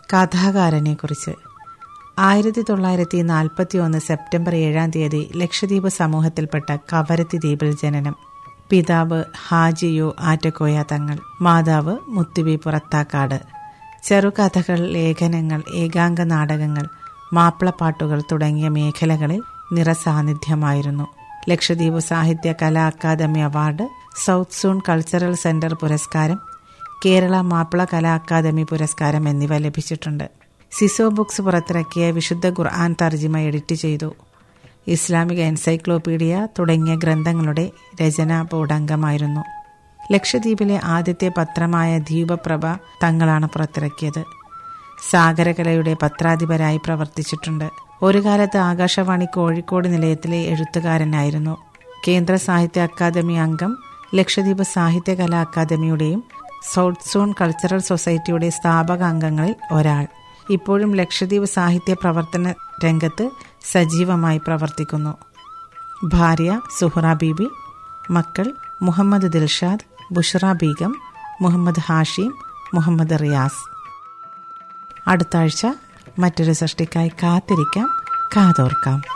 കഥാകാരനെക്കുറിച്ച് ആയിരത്തി തൊള്ളായിരത്തി നാൽപ്പത്തി ഒന്ന് സെപ്റ്റംബർ ഏഴാം തീയതി ലക്ഷദ്വീപ് സമൂഹത്തിൽപ്പെട്ട കവരത്തി ദ്വീപിൽ ജനനം പിതാവ് ഹാജിയു ആറ്റക്കോയ തങ്ങൾ മാതാവ് മുത്തുബി പുറത്താക്കാട് ചെറുകഥകൾ ലേഖനങ്ങൾ ഏകാംഗ നാടകങ്ങൾ മാപ്പിളപ്പാട്ടുകൾ തുടങ്ങിയ മേഖലകളിൽ നിറസാന്നിധ്യമായിരുന്നു ലക്ഷദ്വീപ് സാഹിത്യ കലാ academy award south zone cultural centre പുരസ്കാരം കേരള മാപ്പിള കലാ അക്കാദമി പുരസ്കാരം എന്നിവ ലഭിച്ചിട്ടുണ്ട് സിസോ ബുക്സ് പുറത്തിറക്കിയ വിശുദ്ധ ഖുർആൻ തർജിമ എഡിറ്റ് ചെയ്തു ഇസ്ലാമിക എൻസൈക്ലോപീഡിയ തുടങ്ങിയ ഗ്രന്ഥങ്ങളുടെ രചനാ ബോർഡംഗമായിരുന്നു ലക്ഷദ്വീപിലെ ആദ്യത്തെ പത്രമായ ദ്വീപപ്രഭ തങ്ങളാണ് പുറത്തിറക്കിയത് സാഗരകലയുടെ പത്രാധിപരായി പ്രവർത്തിച്ചിട്ടുണ്ട് ഒരു കാലത്ത് ആകാശവാണി കോഴിക്കോട് നിലയത്തിലെ എഴുത്തുകാരനായിരുന്നു കേന്ദ്ര സാഹിത്യ അക്കാദമി അംഗം ലക്ഷദ്വീപ് സാഹിത്യ കലാ അക്കാദമിയുടെയും സൗത്ത് സോൺ കൾച്ചറൽ സൊസൈറ്റിയുടെ സ്ഥാപക അംഗങ്ങളിൽ ഒരാൾ ഇപ്പോഴും ലക്ഷദ്വീപ് സാഹിത്യ പ്രവർത്തന രംഗത്ത് സജീവമായി പ്രവർത്തിക്കുന്നു ഭാര്യ സുഹറ ബീബി മക്കൾ മുഹമ്മദ് ദിൽഷാദ് ബുഷറ ബീഗം മുഹമ്മദ് ഹാഷിം മുഹമ്മദ് റിയാസ് അടുത്ത ആഴ്ച മറ്റൊരു സൃഷ്ടിക്കായി കാത്തിരിക്കാം കാതോർക്കാം